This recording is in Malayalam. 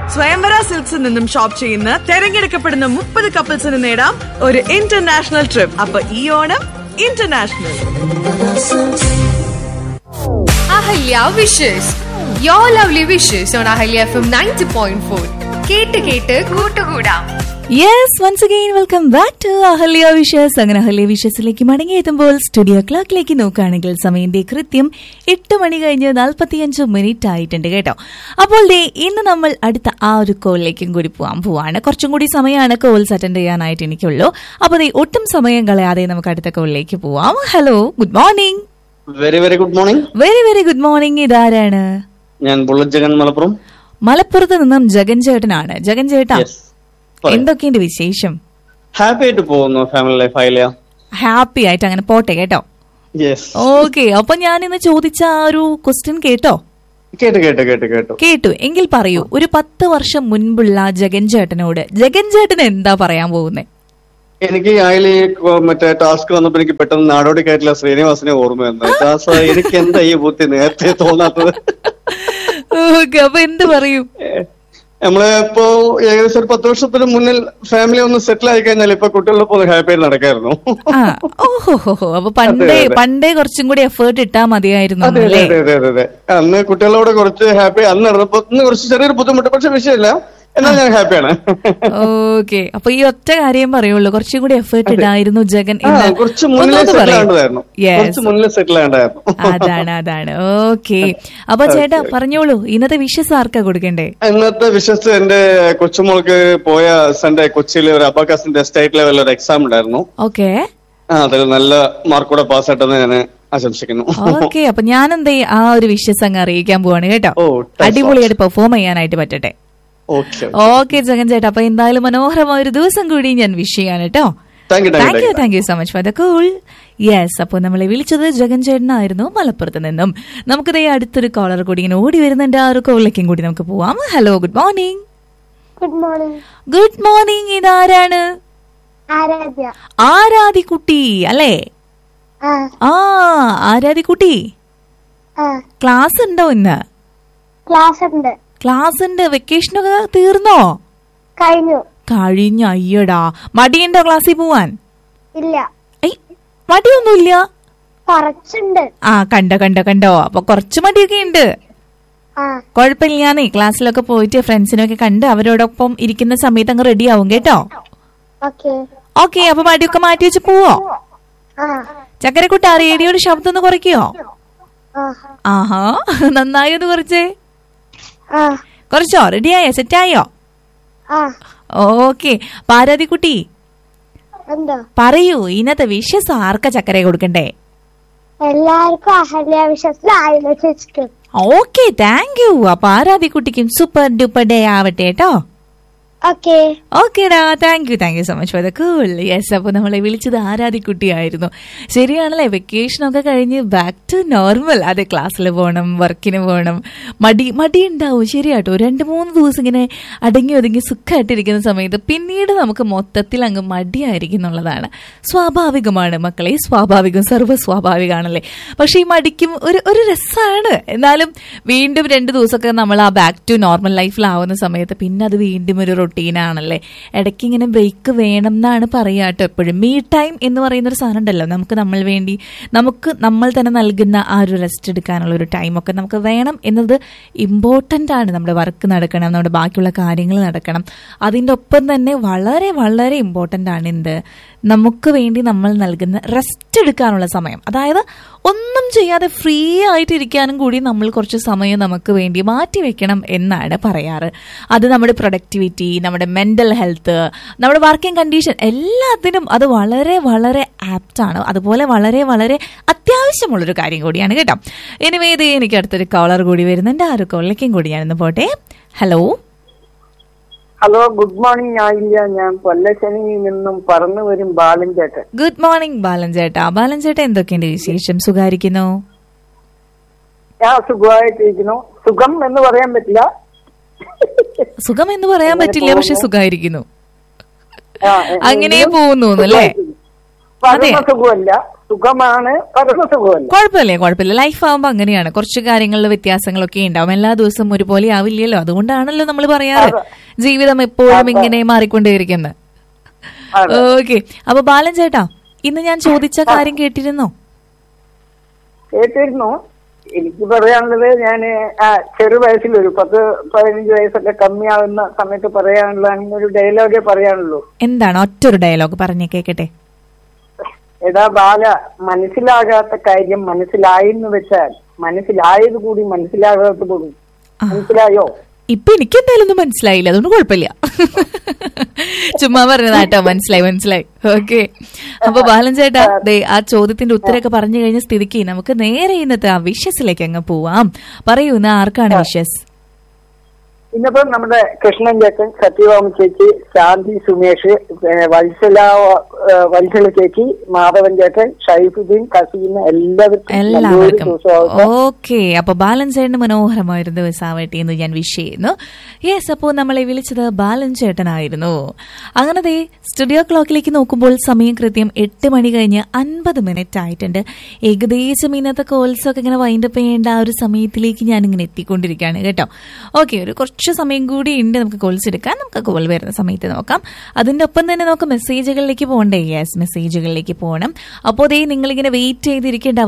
സ്വയംവര സിൽക്സിൽ നിന്നും ഷോപ്പ് ചെയ്യുന്ന തെരഞ്ഞെടുക്കപ്പെടുന്ന മുപ്പത് കപ്പിൾസിന് നേടാം ഒരു ഇന്റർനാഷണൽ ട്രിപ്പ് അപ്പൊ ഈ Onam international Ahalya wishes your lovely wishes on Ahalya FM ninety point four ഫോർ കേട്ട് കേട്ട് കൂട്ടുകൂടാം yes once again welcome back to Ahalya wishes അങ്ങനെ അഹല്യ വിഷസിലേക്ക് മടങ്ങിയെത്തുമ്പോൾ സ്റ്റുഡിയോ ക്ലോക്കിലേക്ക് നോക്കുകയാണെങ്കിൽ സമയം ദേ കൃത്യം എട്ട് മണി കഴിഞ്ഞ് നാൽപ്പത്തിയഞ്ച് മിനിറ്റ് ആയിട്ടുണ്ട് കേട്ടോ അപ്പോൾ ദേ ഇന്ന് നമ്മൾ അടുത്ത ആ ഒരു കോളിലേക്കും കൂടി പോകാൻ പോവാണ് കുറച്ചും കൂടി സമയമാണ് കോൾസ് അറ്റൻഡ് ചെയ്യാനായിട്ട് എനിക്കുള്ളൂ അപ്പോൾ ദേ ഒട്ടും സമയം കളയാതെ നമുക്ക് അടുത്ത കോളിലേക്ക് പോവാം hello good morning very very good morning very very good morning ഇതാരാണ് ഞാൻ ബുള്ളറ്റ് ജഗൻ മലപ്പുറം മലപ്പുറത്ത് നിന്നും ജഗൻ ചേട്ടനാണ് ജഗൻ ചേട്ടാ യെസ് പറയൂ. എന്തൊക്കെയുണ്ട് വിശേഷം ഹാപ്പി ആയിട്ട് പോകുന്നു ഫാമിലി ലൈഫ് ആയില്ല ഹാപ്പി ആയിട്ട് അങ്ങനെ പോട്ടെ കേട്ടോ യെസ് ഓക്കെ അപ്പൊ ഞാൻ ഇന്ന് ചോദിച്ച ആ ഒരു ക്വസ്റ്റ്യൻ കേട്ടോ കേട്ടു കേട്ടു കേട്ടു കേട്ടു കേട്ടു എങ്കിൽ പറയൂ ഒരു പത്ത് വർഷം മുൻപുള്ള ജഗൻ ചേട്ടനോട് ജഗൻ ചേട്ടൻ എന്താ പറയാൻ പോകുന്നത് എനിക്ക് അതിൽ മറ്റേ ടാസ്ക് വന്നപ്പോ എനിക്ക് പെട്ടെന്ന് നാടോടി കയറ്റില്ല ശ്രീനിവാസനെ ഓർമ്മ വന്നു ദാസ എനിക്ക് എന്താ ഈ ബുദ്ധി നേരത്തെ തോന്നാത്തത് ഓക്കെ അപ്പൊ എന്ത് പറയൂ നമ്മള് ഇപ്പോ ഏകദേശം ഒരു പത്ത് വർഷത്തിന് മുന്നിൽ ഫാമിലി ഒന്ന് സെറ്റിൽ ആയി കഴിഞ്ഞാൽ ഇപ്പൊ കുട്ടികളൊപ്പം ഒന്ന് ഹാപ്പി ആയിട്ട് നടക്കായിരുന്നു ആ ഓഹോ അപ്പൊ പണ്ടേ അതെ, അതെ. പണ്ടേ കുറച്ചും കൂടി എഫേർട്ട് ഇട്ടാ മതിയായിരുന്നു അതെ അതെ അല്ലേ അതെ അതെ അതെ അന്ന് കുട്ടികളോട് കുറച്ച് ഹാപ്പി അന്ന് നടന്നപ്പോ ഇന്ന് കുറച്ച് ചെറിയൊരു ബുദ്ധിമുട്ട് പക്ഷെ വിഷയമില്ല എന്നാൽ ഞാൻ ഹാപ്പിയാണ് ഓക്കെ അപ്പൊ ഈ ഒറ്റ കാര്യം പറയുള്ളൂ കുറച്ചും കൂടി എഫേർട്ട് ഇടായിരുന്നു ജഗൻ ആ, എന്ന് കുറച്ച് മുന്നിൽ ഒന്നുകൂടി സെറ്റിൽ പറയൂ. ആവേണ്ടതായിരുന്നു Yes. കുറച്ച് മുന്നിൽ സെറ്റിൽ ആവേണ്ടതായിരുന്നു അതാണ് അതാണ് ഓക്കെ അപ്പൊ ചേട്ടാ പറഞ്ഞോളൂ ഇന്നത്തെ വിഷസ് ആർക്കാ കൊടുക്കണ്ടേ ഇന്നത്തെ വിശ്വസിച്ച് എന്റെ കൊച്ചുമോൾക്ക് പോയ സൺഡേ കൊച്ചിയിൽ ഒരു അബാക്കസിന്റെ സ്റ്റേറ്റ് ലെവലിൽ ഒരു എക്സാം ഉണ്ടായിരുന്നു ഓക്കെ ആ, അതിൽ നല്ല മാർക്കോടെ പാസ്സായിട്ടെന്ന് ഞാൻ ആശംസിക്കുന്നു ഓക്കെ അപ്പൊ ഞാൻ എന്തേ ആ ഒരു വിഷസ് അങ്ങ് അറിയിക്കാൻ പോവാണ് കേട്ടോ ഓ, thanks അടിപൊളിയായിട്ട് പെർഫോം ചെയ്യാനായിട്ട് പറ്റട്ടെ ഓക്കെ ഓക്കെ ജഗൻ ചേട്ടാ അപ്പൊ എന്തായാലും മനോഹരമായ ഒരു ദിവസം കൂടി ഞാൻ വിഷ് ചെയ്യാൻ കേട്ടോ thank you thank thank you you thank you so much for the cool yes അപ്പോൾ നമ്മളെ വിളിച്ചത് ജഗൻ ചേട്ടനായിരുന്നു മലപ്പുറത്ത് നിന്നും നമുക്കിതേ അടുത്തൊരു കോളർ കൂടി ഇങ്ങനെ ഓടി വരുന്നുണ്ട് ആ ഒരു കോളിലേക്കും കൂടി നമുക്ക് പോവാം hello good morning good morning good morning ഇതാരാണ് ആരാധ്യ ആരാധിക്കുട്ടി അല്ലേ ആ ആ ആരാധിക്കുട്ടി ആ ക്ലാസ് ഉണ്ടോ ഇന്ന് ക്ലാസ് ഉണ്ട് ക്ലാസ് ഉണ്ട് വെക്കേഷനൊക്കെ തീർന്നോ കഴിഞ്ഞു കഴിഞ്ഞ അയ്യടാ മടിയുണ്ടോ ക്ലാസ്സിൽ പോവാൻ ഇല്ല ഐ മടിയൊന്നുമില്ല കുറച്ചുണ്ട് ആ കണ്ടോ കണ്ടോ കണ്ടോ അപ്പൊ കുറച്ച് മടിയൊക്കെ ഉണ്ട് ആ കുഴപ്പമില്ലാന്നേ ക്ലാസ്സിലൊക്കെ പോയിട്ട് ഫ്രണ്ട്സിനൊക്കെ കണ്ട് അവരോടൊപ്പം ഇരിക്കുന്ന സമയത്ത് അങ്ങ് റെഡി ആവും കേട്ടോ ഓക്കെ ഓക്കെ അപ്പൊ മടിയൊക്കെ മാറ്റി വെച്ച് പോവോ ആ ചക്കരക്കുട്ട റേഡിയോയുടെ ശബ്ദം ഒന്ന് കുറയ്ക്കോ ആ ആഹാ നന്നായി ഒന്ന് കുറച്ചേ ആ കുറച്ചോ റെഡിയായോ സെറ്റായോ ആ ഓക്കെ പാരാതിക്കുട്ടി എന്തോ പറയൂ ഇന്നത്തെ വിശ്വസ് ആർക്ക ചക്കര കൊടുക്കണ്ടേ എല്ലാവർക്കും അഹല്യ വിശ്വസിൽ ആയില്ല ചേച്ചിക്കും ഓക്കെ താങ്ക് യു അപ്പൊ ആരാധിക്കുട്ടിക്കും സൂപ്പർ ഡൂപ്പർ ഡേ ആവട്ടെ കേട്ടോ ഓക്കെ ഓക്കേടാ thank you thank you so much for the cool yes അപ്പോൾ നമ്മളെ വിളിച്ചത് ആരാധിക്കുട്ടിയായിരുന്നു ശരിയാണല്ലേ വെക്കേഷനൊക്കെ കഴിഞ്ഞ് ബാക്ക് ടു നോർമൽ അതെ ക്ലാസ്സിൽ പോകണം വർക്കിന് പോകണം മടി മടി ഉണ്ടാവും ശരിയാട്ടോ രണ്ട് മൂന്ന് ദിവസം ഇങ്ങനെ അടങ്ങി ഒതുങ്ങി സുഖമായിട്ടിരിക്കുന്ന സമയത്ത് പിന്നീട് നമുക്ക് മൊത്തത്തിൽ അങ്ങ് മടിയായിരിക്കും എന്നുള്ളതാണ് സ്വാഭാവികമാണ് മക്കളെ സ്വാഭാവികം സർവ്വ സ്വാഭാവികമാണല്ലേ പക്ഷെ ഈ മടിക്കും ഒരു ഒരു രസമാണ് എന്നാലും വീണ്ടും രണ്ട് ദിവസമൊക്കെ നമ്മൾ ആ ബാക്ക് ടു നോർമൽ ലൈഫിലാവുന്ന സമയത്ത് പിന്നെ അത് വീണ്ടും ഒരു റൊട്ടീനാണല്ലേ ഇടയ്ക്ക് ഇങ്ങനെ ബ്രേക്ക് വേണം എന്നാണ് പറയുക കേട്ടോ എപ്പോഴും മീ ടൈം എന്ന് പറയുന്ന ഒരു സാധനം ഉണ്ടല്ലോ നമുക്ക് നമ്മൾ വേണ്ടി നമുക്ക് നമ്മൾ തന്നെ നൽകുന്ന ആ ഒരു റെസ്റ്റ് എടുക്കാനുള്ള ഒരു ടൈമൊക്കെ നമുക്ക് വേണം എന്നത് ഇമ്പോർട്ടൻ്റ് ആണ് നമ്മുടെ വർക്ക് നടക്കണം നമ്മുടെ ബാക്കിയുള്ള കാര്യങ്ങൾ നടക്കണം അതിൻ്റെ ഒപ്പം തന്നെ വളരെ വളരെ ഇമ്പോർട്ടൻ്റ് ആണ് എന്ത് നമുക്ക് വേണ്ടി നമ്മൾ നൽകുന്ന റെസ്റ്റ് എടുക്കാനുള്ള സമയം അതായത് ഒന്നും ചെയ്യാതെ ഫ്രീ ആയിട്ടിരിക്കാനും കൂടി നമ്മൾ കുറച്ച് സമയം നമുക്ക് വേണ്ടി മാറ്റി വെക്കണം എന്നാണ് പറയാറ് അത് നമ്മുടെ പ്രൊഡക്ടിവിറ്റി നമ്മുടെ മെന്റൽ ഹെൽത്ത് നമ്മുടെ വർക്കിംഗ് കണ്ടീഷൻ എല്ലാത്തിനും അത് വളരെ വളരെ ആപ്റ്റാണ് അതുപോലെ വളരെ വളരെ അത്യാവശ്യമുള്ളൊരു കാര്യം കൂടിയാണ് കേട്ടോ എനിവേ ഇത് എനിക്ക് അടുത്തൊരു കോളർ കൂടി വരുന്നുണ്ട് ആ ഒരു കോളിലേക്കും കൂടി ഞാനിന്ന് പോട്ടെ ഹലോ ഹലോ ഗുഡ് മോർണിംഗ് ആയില്ല ഞാൻ കൊല്ലശനിയിൽ നിന്നും പറന്നു വരും ബാലൻ ചേട്ടൻ ഗുഡ് മോർണിംഗ് ബാലൻ ചേട്ടാ ബാലൻ ചേട്ടാ എന്തൊക്കെയുണ്ട് വിശേഷം സുഖായിരിക്കുന്നു ഞാൻ സുഖമായിട്ടിരിക്കുന്നു സുഖം എന്ന് പറയാൻ പറ്റില്ല സുഖം എന്ന് പറയാൻ അങ്ങനെ പറ്റില്ല പക്ഷെ പോകുന്നു. സുഖായിരിക്കുന്നു ആ, അങ്ങനെ എങ്കിലും പോകുന്നു അല്ലേ സുഖമായിട്ടിരിക്കുന്നു. പരമ അതെ. സുഖമല്ല സുഖമാണ് പരമസുഖമല്ല കുഴപ്പമില്ല കുഴപ്പമില്ല ലൈഫ് ആവുമ്പോ അങ്ങനെയാണ് കുറച്ച് കാര്യങ്ങളിൽ വ്യത്യാസങ്ങളൊക്കെ ഉണ്ടാവും എല്ലാ ദിവസവും ഒരുപോലെ ആവില്ലല്ലോ അതുകൊണ്ടാണല്ലോ നമ്മൾ പറയാറ് ജീവിതം എപ്പോഴും ഇങ്ങനെ മാറിക്കൊണ്ടേയിരിക്കുന്നത് അതെ. ഓക്കെ അപ്പൊ ബാലൻ ചേട്ടാ ഇന്ന് ഞാൻ ചോദിച്ച കാര്യം കേട്ടിരുന്നോ കേട്ടിരുന്നു എനിക്ക് പറയാനുള്ളത് ഞാൻ ആ ചെറു വയസ്സിൽ ഒരു പത്ത് പതിനഞ്ച് വയസ്സൊക്കെ കമ്മിയാവുന്ന സമയത്ത് പറയാനുള്ള അങ്ങനെ ഒരു ഡയലോഗേ പറയാനുള്ളൂ എന്താണ് ഒറ്റൊരു ഡയലോഗ് പറഞ്ഞേ കേക്കട്ടെ എടാ ബാല മനസ്സിലാകാത്ത കാര്യം മനസ്സിലായെന്ന് വെച്ചാൽ മനസ്സിലായത് കൂടി മനസ്സിലാകാത്ത പോകും മനസ്സിലായോ ഇപ്പൊ എനിക്ക് എന്തായാലും ഒന്നും മനസ്സിലായില്ല അതുകൊണ്ട് കുഴപ്പമില്ല ചുമ്മാ പറഞ്ഞതാട്ടോ മനസ്സിലായി മനസ്സിലായി ഓക്കെ അപ്പൊ ബാലൻ ചേട്ടാ ദേ ആ ചോദ്യത്തിന്റെ ഉത്തരമൊക്കെ പറഞ്ഞു കഴിഞ്ഞ സ്ഥിതിക്ക് നമുക്ക് നേരെ ഇന്നത്തെ ആ വിഷസിലേക്ക് അങ്ങ് പോവാം പറയൂ ഇന്ന് ആർക്കാണ് വിഷസ് ഇന്നിപ്പോ നമ്മുടെ കൃഷ്ണൻ ചേട്ടൻ സത്യഭാമ ചേച്ചി ശാന്തി സുമേഷ് ഏഹ് വത്സല ഏഹ് വത്സല ചേച്ചി മാധവൻ ചേട്ടൻ ഷൈഫുദ്ദീൻ കസീം എല്ലാവർക്കും നല്ലൊരു എല്ലാവർക്കും ദിവസമാവട്ടെ ഓക്കെ അപ്പൊ ബാലൻ ചേട്ടന് മനോഹരമായ ഒരു ദിവസമാവട്ടെ എന്ന് ഞാൻ വിഷ് ചെയ്യുന്നു യെസ് അപ്പോൾ നമ്മളെ വിളിച്ചത് ബാലൻ ചേട്ടനായിരുന്നു അങ്ങനെ ദേ സ്റ്റുഡിയോ ക്ലോക്കിലേക്ക് നോക്കുമ്പോൾ സമയം കൃത്യം എട്ട് മണി കഴിഞ്ഞ് അൻപത് മിനിറ്റ് ആയിട്ടുണ്ട് ഏകദേശം ഇന്നത്തെ കോൾസ് ഒക്കെ ഇങ്ങനെ വൈൻഡപ്പ് ചെയ്യേണ്ട ആ ഒരു സമയത്തിലേക്ക് ഞാൻ ഇങ്ങനെ എത്തിക്കൊണ്ടിരിക്കുകയാണ് കേട്ടോ ഓക്കെ ഒരു കുറച്ച് സമയം കൂടി ഉണ്ട് നമുക്ക് കോൾസ് എടുക്കാൻ നമുക്ക് കോൾ വരുന്ന സമയത്ത് നോക്കാം അതിന്റെ ഒപ്പം തന്നെ നമുക്ക് മെസ്സേജുകളിലേക്ക് പോകണ്ടേ യെസ് മെസ്സേജുകളിലേക്ക് പോകണം അപ്പോൾ ദേ നിങ്ങളിങ്ങനെ വെയിറ്റ് ചെയ്തിരിക്കേണ്ട